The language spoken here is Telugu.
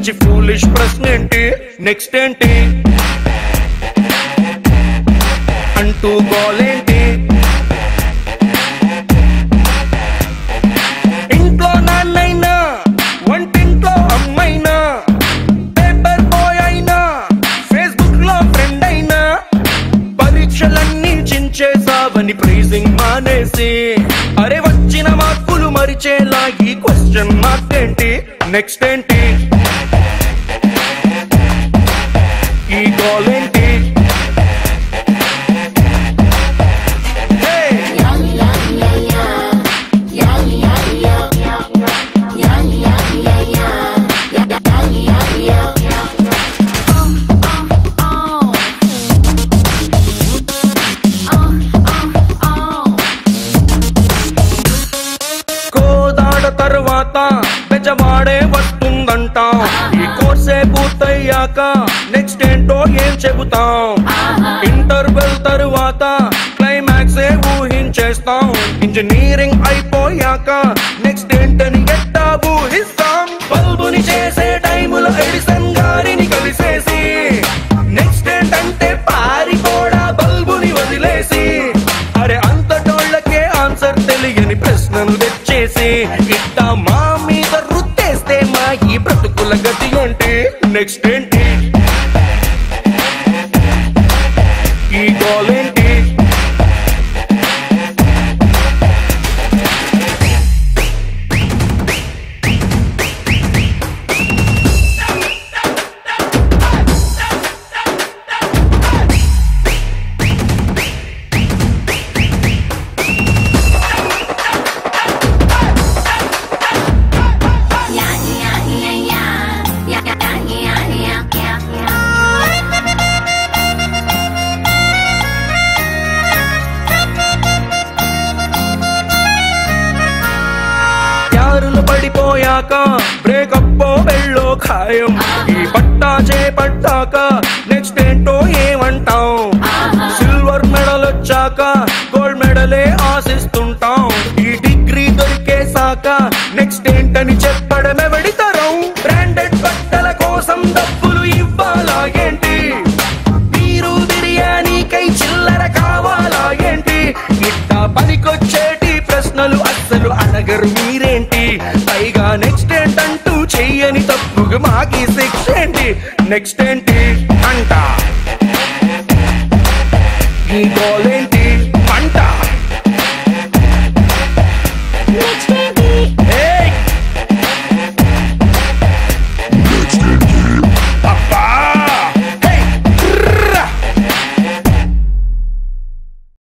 పిచ్చి ఫూలిష్ ప్రశ్న ఏంటి నెక్స్ట్ ఏంటి అంటూ గోలేంటి ఇంట్లో నాన్నైనా వంటింట్లో అమ్మైనా పేపర్ బాయ్ అయినా ఫేస్బుక్ లో ఫ్రెండ్ అయినా పరీక్షలన్నీ చించేసావని ప్రైజింగ్ మానేసి అరే వచ్చిన మార్కులు మరిచేలా ఈ క్వశ్చన్ మార్క్ ఏంటి నెక్స్ట్ ఏంటి ఈ గోల్ ఏంటి Hey! కోదాడ తర్వాత పెజవాడే వస్తుందంట ఈ కోర్సే పూర్తయ్యాక నెక్స్ట్ ఏంటో ఏం చెబుతాం ఇంటర్వెల్ తరువాత క్లైమాక్స్ ఏ ఊహించేస్తాం ఇంజనీరింగ్ అయిపోయాక నెక్స్ట్ ఏంటని ఎట్టా ఊహిస్తాం బల్బుని చేసే టైములో ఎడిసన్ గారిని కలిసేసి నెక్స్ట్ ఏంటంటే పారిపోడా బల్బుని వదిలేసి అరే అంతటోళ్ళకే ఆన్సర్ తెలియని ప్రశ్నలు తెచ్చేసి ఇట్ట మా మీద రుత్తేస్తే మా ఈ బ్రతుకుల గతి ఏంటి నెక్స్ట్ ఏంటి ఈ గోల్ ఏంటి యారులు పడిపోయాక బ్రేకప్ వెళ్ళో ఖాయం ఈ పట్టా చేపట్టాక నెక్స్ట్ ఏంటో ఏమంటాం సిల్వర్ మెడల్ వచ్చాక గోల్డ్ మెడలే ఆశిస్తుంటాం ఈ డిగ్రీ దొరికేసాక నెక్స్ట్ ఏంటని చెప్పడమే వెడితరం బ్రాండెడ్ బట్టల కోసం డబ్బులు ఇవ్వాలా ఏంటి మీరు బిర్యానీకై చిల్లర కావాలా ఏంటి ఇట్ట పనికొచ్చేటి ప్రశ్నలు అస్సలు అడగరు మీరేంటి పైగా నెక్స్ట్ ఏంటంటూ చెయ్యని తప్పుగా మాకి శిక్ష ఏంటి నెక్స్ట్ ఏంటి అంట ఈ గోల్